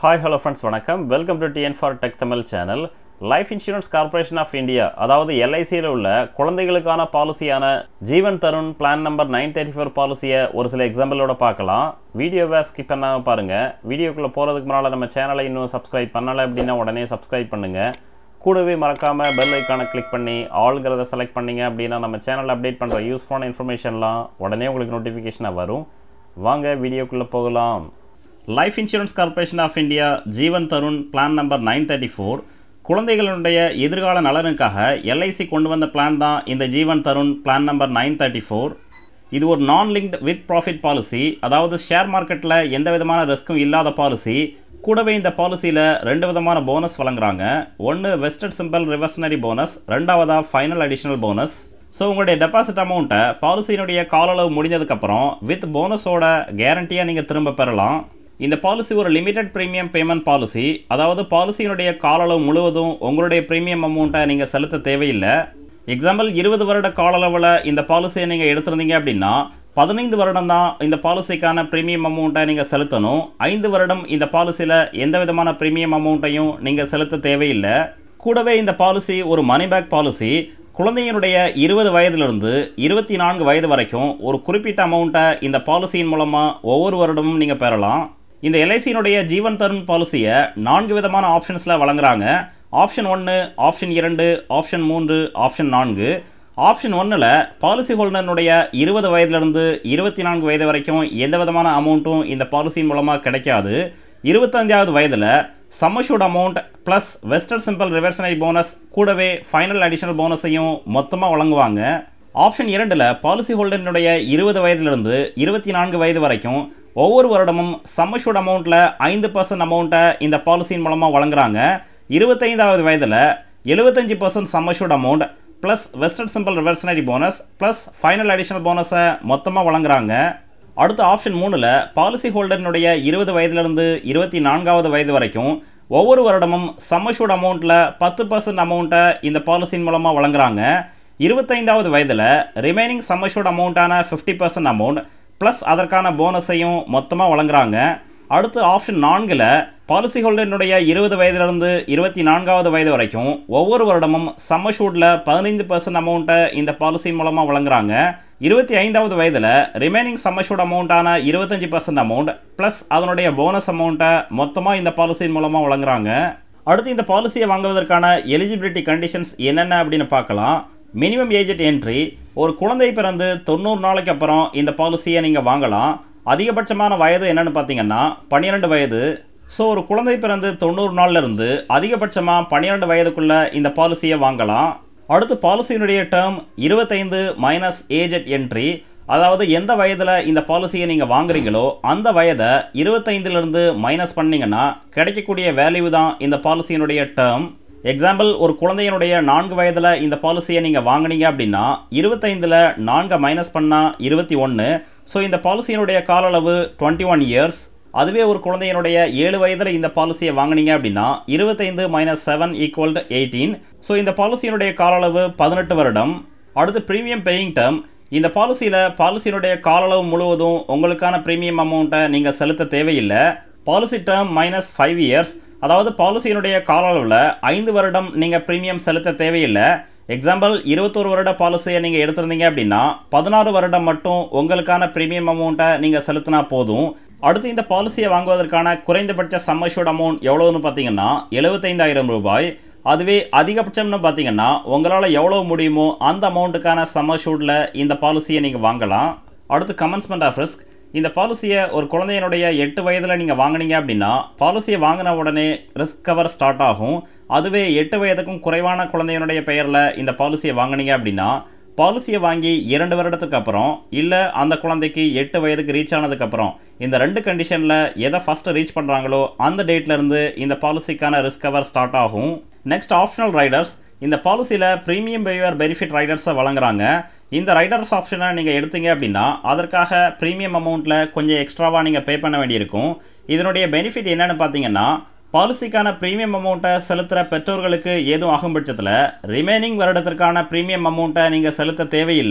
hi hello friends வணக்கம் welcome to TN for tech Tamil channel life insurance corporation of India அதாவது எல்ஐசியில் உள்ள குழந்தைகளுக்கான பாலிசியான Jeevan Tarun plan number nine thirty four பாலிசியை ஒரு சில எக்ஸாம்பிளோட பார்க்கலாம் வீடியோவை ஸ்கிப் பண்ணாமல் பாருங்கள் வீடியோக்குள்ளே போகிறதுக்கு முன்னால் நம்ம சேனலை இன்னும் சப்ஸ்கிரைப் பண்ணலை அப்படின்னா உடனே சப்ஸ்கிரைப் பண்ணுங்கள் கூடவே மறக்காமல் பெல் ஐக்கானை கிளிக் பண்ணி ஆளுங்கிறத செலக்ட் பண்ணீங்க அப்படின்னா நம்ம சேனலில் அப்டேட் பண்ணுற யூஸ்ஃபுல்லான இன்ஃபர்மேஷன்லாம் உடனே உங்களுக்கு நோட்டிஃபிகேஷனாக வரும் வாங்க வீடியோக்குள்ளே போகலாம் life insurance corporation of India Jeevan Tarun plan number nine thirty four குழந்தைகளுடைய எதிர்கால நலனுக்காக எல்ஐசி கொண்டு வந்த பிளான் தான் இந்த Jeevan Tarun plan number nine thirty four இது ஒரு non linked with profit policy அதாவது ஷேர் மார்க்கெட்டில் எந்த விதமான ரிஸ்க்கும் இல்லாத பாலிசி கூடவே இந்த பாலிசியில் ரெண்டு விதமான போனஸ் வழங்குறாங்க ஒன்று வெஸ்டட் சிம்பிள் ரிவர்சனரி போனஸ் ரெண்டாவதாக ஃபைனல் அடிஷனல் போனஸ் ஸோ உங்களுடைய டெபாசிட் அமௌண்ட்டை பாலிசியினுடைய கால அளவு முடிஞ்சதுக்கப்புறம் வித் போனஸோட கேரண்டியாக நீங்கள் திரும்ப பெறலாம் இந்த பாலிசி ஒரு லிமிடெட் ப்ரீமியம் பேமெண்ட் பாலிசி அதாவது பாலிசியினுடைய கால அளவு முழுவதும் உங்களுடைய ப்ரீமியம் அமௌண்ட்டை நீங்கள் செலுத்த தேவையில்லை எக்ஸாம்பிள் இருபது வருட கால அளவில் இந்த பாலிசியை நீங்கள் எடுத்திருந்தீங்க அப்படின்னா பதினைந்து வருடம் தான் இந்த பாலிசிக்கான ப்ரீமியம் அமௌண்ட்டை நீங்கள் செலுத்தணும் ஐந்து வருடம் இந்த பாலிசியில் எந்த விதமான ப்ரீமியம் அமௌண்ட்டையும் நீங்கள் செலுத்த தேவையில்லை கூடவே இந்த பாலிசி ஒரு மணி பேக் பாலிசி குழந்தையினுடைய இருபது வயதிலிருந்து இருபத்தி நான்கு வயது வரைக்கும் ஒரு குறிப்பிட்ட அமௌண்ட்டை இந்த பாலிசியின் மூலமாக ஒவ்வொரு வருடமும் நீங்கள் பெறலாம் இந்த எல்ஐசியினுடைய ஜீவன் தருண் பாலிசியை நான்கு விதமான ஆப்ஷன்ஸில் வழங்குறாங்க ஆப்ஷன் ஒன்று ஆப்ஷன் இரண்டு ஆப்ஷன் மூன்று ஆப்ஷன் நான்கு ஆப்ஷன் ஒன்றில் பாலிசி ஹோல்டர்னுடைய இருபது வயதிலிருந்து இருபத்தி நான்கு வயது வரைக்கும் எந்த விதமான அமௌண்ட்டும் இந்த பாலிசியின் மூலமாக கிடைக்காது இருபத்தஞ்சாவது வயதில் sum assured amount plus vested simple reversionary bonus கூடவே ஃபைனல் அடிஷனல் போனஸையும் மொத்தமாக வழங்குவாங்க ஆப்ஷன் இரண்டில் பாலிசி ஹோல்டரினுடைய இருபது வயதிலிருந்து இருபத்தி நான்கு வயது வரைக்கும் ஒவ்வொரு வருடமும் சம்மஷூட் அமௌண்ட்டில் ஐந்து பர்சன்ட் அமௌண்ட்டை இந்த பாலிசியின் மூலமாக வழங்குறாங்க இருபத்தைந்தாவது வயதில் எழுபத்தஞ்சு percent sum assured amount plus vested simple reversionary bonus plus final additional போனஸை மொத்தமாக வழங்குறாங்க அடுத்த ஆப்ஷன் மூணில் பாலிசி ஹோல்டரினுடைய இருபது வயதிலிருந்து இருபத்தி நான்காவது வயது வரைக்கும் ஒவ்வொரு வருடமும் சம்மஷூட் அமௌண்ட்டில் பத்து பர்சன்ட் அமௌண்ட்டை இந்த பாலிசியின் மூலமாக வழங்குறாங்க இருபத்தைந்தாவது வயதில் ரிமைனிங் சம்மஷூட் அமௌண்ட்டான ஃபிஃப்டி பர்சன்ட் அமௌண்ட் ப்ளஸ் அதற்கான போனஸையும் மொத்தமாக வழங்குறாங்க அடுத்து ஆப்ஷன் நான்கில் பாலிசி ஹோல்டரினுடைய இருபது வயதிலிருந்து இருபத்தி நான்காவது வயது வரைக்கும் ஒவ்வொரு வருடமும் சம்மஷூட்டில் பதினைந்து பர்சன்ட் அமௌண்ட்டை இந்த பாலிசியின் மூலமாக வழங்குறாங்க இருபத்தி ஐந்தாவது வயதில் ரிமைனிங் சம்மஷூட் அமௌண்ட்டான இருபத்தஞ்சி பர்சன்ட் அமௌண்ட் ப்ளஸ் அதனுடைய போனஸ் அமௌண்ட்டை மொத்தமாக இந்த பாலிசியின் மூலமாக வழங்குறாங்க அடுத்து இந்த பாலிசியை வாங்குவதற்கான எலிஜிபிலிட்டி கண்டிஷன்ஸ் என்னென்ன அப்படின்னு பார்க்கலாம் மினிமம் ஏஜெட் என்ட்ரி ஒரு குழந்தை பிறந்து தொண்ணூறு நாளைக்கு அப்புறம் இந்த பாலிசியை நீங்கள் வாங்கலாம் அதிகபட்சமான வயது என்னென்னு பார்த்தீங்கன்னா பன்னிரெண்டு வயது ஸோ ஒரு குழந்தை பிறந்து தொண்ணூறு நாள்லேருந்து அதிகபட்சமாக பன்னிரெண்டு வயதுக்குள்ளே இந்த பாலிசியை வாங்கலாம் அடுத்து பாலிசியினுடைய டேர்ம் இருபத்தைந்து மைனஸ் ஏஜெட் என்ட்ரி அதாவது எந்த வயதில் இந்த பாலிசியை நீங்கள் வாங்குறீங்களோ அந்த வயதை இருபத்தைந்துலேருந்து மைனஸ் பண்ணிங்கன்னா கிடைக்கக்கூடிய வேல்யூ தான் இந்த பாலிசியினுடைய டேர்ம் எக்ஸாம்பிள் ஒரு குழந்தையினுடைய நான்கு வயதில் இந்த பாலிசியை நீங்கள் வாங்கினீங்க அப்படின்னா இருபத்தைந்தில் நான்கை மைனஸ் பண்ணால் இருபத்தி ஒன்று ஸோ இந்த பாலிசியினுடைய கால அளவு டுவெண்ட்டி ஒன் இயர்ஸ் அதுவே ஒரு குழந்தையினுடைய ஏழு வயதில் இந்த பாலிசியை வாங்கினீங்க அப்படின்னா இருபத்தைந்து மைனஸ் seven equal to eighteen so இந்த பாலிசியினுடைய கால அளவு பதினெட்டு வருடம் அடுத்து ப்ரீமியம் பேயிங் டேர்ம் இந்த பாலிசியில் பாலிசியினுடைய கால அளவு முழுவதும் உங்களுக்கான ப்ரீமியம் அமௌண்ட்டை நீங்கள் செலுத்த தேவையில்லை policy term minus five years அதாவது பாலிசியினுடைய கால அளவில் ஐந்து வருடம் நீங்கள் ப்ரீமியம் செலுத்த தேவையில்லை எக்ஸாம்பிள் இருபத்தோரு வருட பாலிசியை நீங்கள் எடுத்திருந்தீங்க அப்படின்னா பதினாறு வருடம் மட்டும் உங்களுக்கான ப்ரீமியம் அமௌண்ட்டை நீங்கள் செலுத்தினா போதும் அடுத்து இந்த பாலிசியை வாங்குவதற்கான குறைந்தபட்ச சம்மஷூட் அமௌண்ட் எவ்வளோன்னு பார்த்தீங்கன்னா எழுபத்தைந்தாயிரம் ரூபாய் அதுவே அதிகபட்சம்னு பார்த்தீங்கன்னா உங்களால் எவ்வளோ முடியுமோ அந்த அமௌண்ட்டுக்கான சம்மஷூட்டில் இந்த பாலிசியை நீங்கள் வாங்கலாம் அடுத்து கமன்ஸ்மெண்ட் ஆஃப் ரிஸ்க் இந்த பாலிசியை ஒரு குழந்தையினுடைய எட்டு வயதில் நீங்கள் வாங்கினீங்க அப்படின்னா பாலிசியை வாங்கின உடனே ரிஸ்க் கவர் ஸ்டார்ட் ஆகும் அதுவே எட்டு வயதுக்கும் குறைவான குழந்தையினுடைய பெயரில் இந்த பாலிசியை வாங்கினீங்க அப்படின்னா பாலிசியை வாங்கி இரண்டு வருடத்துக்கு அப்புறம் இல்லை அந்த குழந்தைக்கு எட்டு வயதுக்கு ரீச் ஆனதுக்கப்புறம் இந்த ரெண்டு கண்டிஷனில் எதை ஃபஸ்ட்டு ரீச் பண்ணுறாங்களோ அந்த டேட்லேருந்து இந்த பாலிசிக்கான ரிஸ்க் கவர் ஸ்டார்ட் ஆகும் நெக்ஸ்ட் ஆப்ஷனல் ரைடர்ஸ் இந்த பாலிசியில் ப்ரீமியம் பேவர் பெனிஃபிட் ரைடர்ஸை வழங்குறாங்க இந்த ரைடர்ஸ் ஆப்ஷனை நீங்கள் எடுத்தீங்க அப்படின்னா அதற்காக ப்ரீமியம் அமௌண்ட்டில் கொஞ்சம் எக்ஸ்ட்ராவாக நீங்கள் பே பண்ண வேண்டியிருக்கும் இதனுடைய பெனிஃபிட் என்னென்னு பார்த்தீங்கன்னா பாலிசிக்கான ப்ரீமியம் அமௌண்ட்டை செலுத்துகிற பெற்றோர்களுக்கு ஏதும் ஆகும் பட்சத்தில் ரிமைனிங் வருடத்திற்கான ப்ரீமியம் அமௌண்ட்டை நீங்கள் செலுத்த தேவையில்லை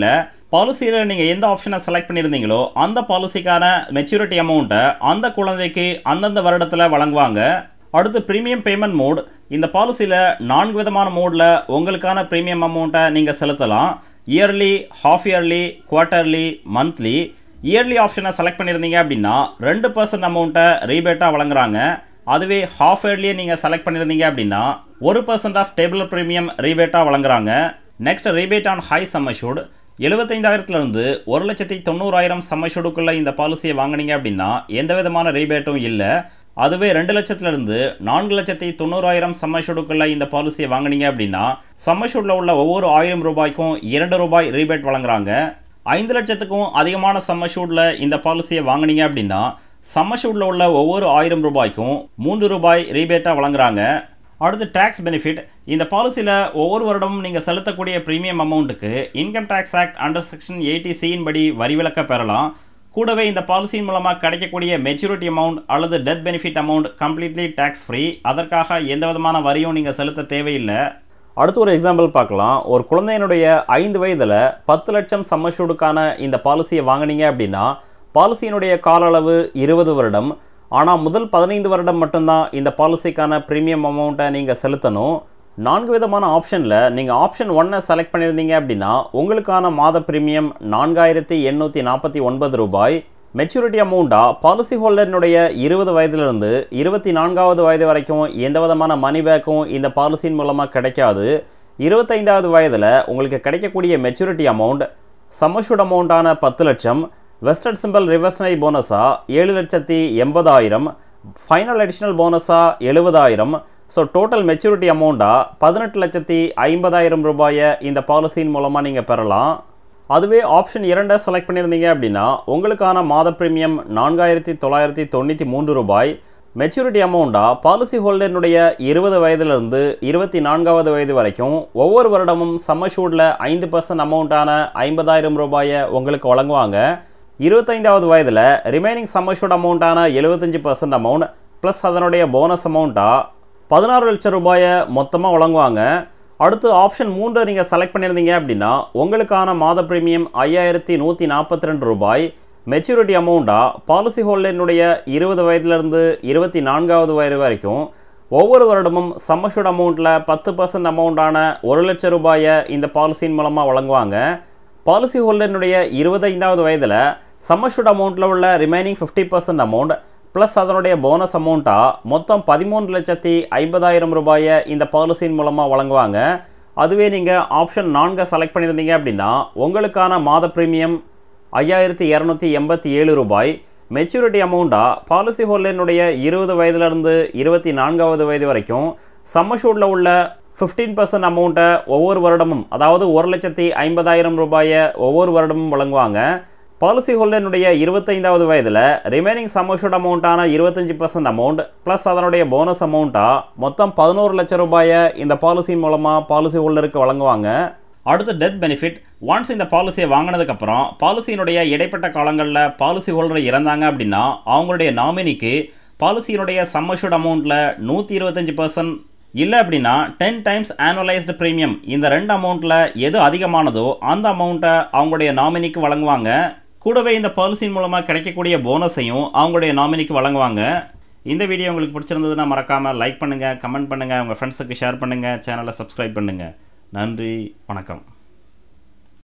பாலிசியில் நீங்கள் எந்த ஆப்ஷனை செலக்ட் பண்ணியிருந்தீங்களோ அந்த பாலிசிக்கான மெச்சூரிட்டி அமௌண்ட்டை அந்த குழந்தைக்கு அந்தந்த வருடத்தில் வழங்குவாங்க அடுத்து ப்ரீமியம் பேமெண்ட் மோட் இந்த பாலிசியில் நான்கு விதமான மோடில் உங்களுக்கான ப்ரீமியம் அமௌண்ட்டை நீங்கள் செலுத்தலாம் yearly half yearly quarterly monthly yearly ஆப்ஷனை செலக்ட் பண்ணியிருந்தீங்க அப்படின்னா ரெண்டு பர்சன்ட் அமௌண்ட்டை ரீபேட்டாக வழங்குறாங்க அதுவே ஹாஃப் இயர்லியே நீங்கள் செலக்ட் பண்ணியிருந்தீங்க அப்படின்னா ஒரு பர்சன்ட் ஆஃப் டேபிள் ப்ரீமியம் ரீபேட்டாக வழங்குறாங்க next rebate on high sum assured எழுபத்தைந்தாயிரத்துலேருந்து ஒரு லட்சத்தி தொண்ணூறாயிரம் சம்மஷூடுக்குள்ளே இந்த பாலிசியை வாங்கினீங்க அப்படின்னா எந்த விதமான ரீபேட்டும் இல்லை அதுவே ரெண்டு லட்சத்துலேருந்து நான்கு லட்சத்தி தொண்ணூறாயிரம் சம்மஷூடுக்குள்ளே இந்த பாலிசியை வாங்கினீங்க அப்படின்னா சம்மஷூடில் உள்ள ஒவ்வொரு ஆயிரம் ரூபாய்க்கும் இரண்டு ரூபாய் ரீபேட் வழங்குறாங்க ஐந்து லட்சத்துக்கும் அதிகமான சம்மஷூடில் இந்த பாலிசியை வாங்கினீங்க அப்படின்னா சம்மஷூடில் உள்ள ஒவ்வொரு ஆயிரம் ரூபாய்க்கும் மூன்று ரூபாய் ரீபேட்டாக வழங்குறாங்க அடுத்து டேக்ஸ் பெனிஃபிட் இந்த பாலிசியில் ஒவ்வொரு வருடமும் நீங்கள் செலுத்தக்கூடிய ப்ரீமியம் அமௌண்ட்டுக்கு income tax act under section eighty சியின் படி வரி விலக்க பெறலாம் கூடவே இந்த பாலிசியின் மூலமாக கிடைக்கக்கூடிய மெச்சூரிட்டி அமௌண்ட் அல்லது death benefit amount completely tax free அதற்காக எந்த விதமான வரியும் நீங்கள் செலுத்த தேவையில்லை அடுத்து ஒரு எக்ஸாம்பிள் பார்க்கலாம் ஒரு குழந்தையினுடைய ஐந்து வயதில் பத்து லட்சம் சம்மஷூடுக்கான இந்த பாலிசியை வாங்கினீங்க அப்படின்னா பாலிசியினுடைய கால அளவு இருபது வருடம் ஆனால் முதல் பதினைந்து வருடம் மட்டும்தான் இந்த பாலிசிக்கான ப்ரீமியம் அமௌண்ட்டை நீங்கள் செலுத்தணும் நான்கு விதமான ஆப்ஷனில் நீங்கள் ஆப்ஷன் ஒன்னை செலக்ட் பண்ணியிருந்தீங்க அப்படின்னா உங்களுக்கான மாத ப்ரீமியம் நான்காயிரத்தி எண்ணூற்றி நாற்பத்தி ஒன்பது ரூபாய் மெச்சூரிட்டி அமௌண்ட்டாக பாலிசி ஹோல்டரினுடைய இருபது வயதிலிருந்து இருபத்தி நான்காவது வயது வரைக்கும் எந்த விதமான மணி பேக்கும் இந்த பாலிசியின் மூலமாக கிடைக்காது இருபத்தைந்தாவது வயதில் உங்களுக்கு கிடைக்கக்கூடிய மெச்சூரிட்டி அமௌண்ட் சம்மஷூட் அமௌண்ட்டான பத்து லட்சம் வெஸ்டர்ட் சிம்பிள் ரிவர்ஸ்னை போனஸாக ஏழு லட்சத்தி எண்பதாயிரம் ஃபைனல் அடிஷ்னல் போனஸாக எழுபதாயிரம் ஸோ டோட்டல் மெச்சூரிட்டி அமௌண்ட்டாக பதினெட்டு லட்சத்தி ஐம்பதாயிரம் ரூபாயை இந்த பாலிசியின் மூலமாக நீங்கள் பெறலாம் அதுவே ஆப்ஷன் இரண்டை செலக்ட் பண்ணியிருந்தீங்க அப்படின்னா உங்களுக்கான மாத ப்ரீமியம் நான்காயிரத்தி தொள்ளாயிரத்தி தொண்ணூற்றி மூன்று ரூபாய் மெச்சூரிட்டி அமௌண்ட்டாக பாலிசி ஹோல்டரினுடைய இருபது வயதிலிருந்து இருபத்தி நான்காவது வயது வரைக்கும் ஒவ்வொரு வருடமும் சம்மஷூடில் ஐந்து பர்சன்ட் அமௌண்ட்டான ஐம்பதாயிரம் ரூபாயை உங்களுக்கு வழங்குவாங்க இருபத்தைந்தாவது வயதில் ரிமைனிங் சம்மஷூட் அமௌண்ட்டான எழுபத்தஞ்சு பர்சன்ட் அமௌண்ட் ப்ளஸ் அதனுடைய போனஸ் அமௌண்ட்டாக பதினாறு லட்சம் ரூபாயை மொத்தமாக வழங்குவாங்க அடுத்து ஆப்ஷன் மூன்று நீங்கள் செலக்ட் பண்ணியிருந்தீங்க அப்படின்னா உங்களுக்கான மாத ப்ரீமியம் ஐயாயிரத்தி நூற்றி நாற்பத்தி ரெண்டு ரூபாய் மெச்சூரிட்டி அமௌண்ட்டாக பாலிசி ஹோல்டரினுடைய இருபது வயதிலிருந்து இருபத்தி நான்காவது வயது வரைக்கும் ஒவ்வொரு வருடமும் சம்மஷூட் அமௌண்ட்டில் பத்து பர்சன்ட் அமௌண்ட்டான ஒரு லட்சம் ரூபாயை இந்த பாலிசியின் மூலமாக வழங்குவாங்க பாலிசி ஹோல்டரினுடைய இருபத்தைந்தாவது வயதில் சம்மஷூட் அமௌண்ட்டில் உள்ள remaining fifty percent amount plus அதனுடைய போனஸ் அமௌண்ட்டாக மொத்தம் பதிமூன்று லட்சத்தி ஐம்பதாயிரம் ரூபாயை இந்த பாலிசியின் மூலமாக வழங்குவாங்க அதுவே நீங்கள் ஆப்ஷன் நான்கை செலக்ட் பண்ணியிருந்தீங்க அப்படின்னா உங்களுக்கான மாத ப்ரீமியம் ஐயாயிரத்தி இரநூத்தி எண்பத்தி ஏழு ரூபாய் மெச்சூரிட்டி அமௌண்ட்டாக பாலிசி ஹோல்டரினுடைய இருபது வயதிலிருந்து இருபத்தி நான்காவது வயது வரைக்கும் சம்மஷூட்டில் உள்ள ஃபிஃப்டீன் பர்சன்ட் அமௌண்ட்டை ஒவ்வொரு வருடமும் அதாவது ஒரு லட்சத்தி ஐம்பதாயிரம் ரூபாயை ஒவ்வொரு வருடமும் வழங்குவாங்க பாலிசி ஹோல்டரினுடைய இருபத்தைந்தாவது வயதில் ரிமைனிங் சம்மஷூட் அமௌண்ட்டான இருபத்தஞ்சி பர்சன்ட் அமௌண்ட் ப்ளஸ் அதனுடைய போனஸ் அமௌண்ட்டாக மொத்தம் பதினோரு லட்சம் ரூபாயை இந்த பாலிசியின் மூலமாக பாலிசி ஹோல்டருக்கு வழங்குவாங்க அடுத்து டெத் பெனிஃபிட் ஒன்ஸ் இந்த பாலிசியை வாங்கினதுக்கப்புறம் பாலிசியினுடைய இடைப்பட்ட காலங்களில் பாலிசி ஹோல்டர் இறந்தாங்க அப்படின்னா அவங்களுடைய நாமினிக்கு பாலிசியினுடைய சம்மஷூட் அமௌண்ட்டில் நூற்றி இருபத்தஞ்சி பர்சன்ட் இல்லை அப்படின்னா டென் டைம்ஸ் ஆனுவலைஸ்டு ப்ரீமியம் இந்த ரெண்டு அமௌண்ட்டில் எது அதிகமானதோ அந்த அமௌண்ட்டை அவங்களுடைய நாமினிக்கு வழங்குவாங்க கூடவே இந்த பாலிசியின் மூலமாக கிடைக்கக்கூடிய போனஸையும் அவங்களுடைய நாமினிக்கு வழங்குவாங்க இந்த வீடியோ உங்களுக்கு பிடிச்சிருந்ததுன்னா மறக்காமல் லைக் பண்ணுங்கள் கமெண்ட் பண்ணுங்கள் உங்கள் ஃப்ரெண்ட்ஸுக்கு ஷேர் பண்ணுங்கள் சேனலை சப்ஸ்கிரைப் பண்ணுங்கள் நன்றி வணக்கம்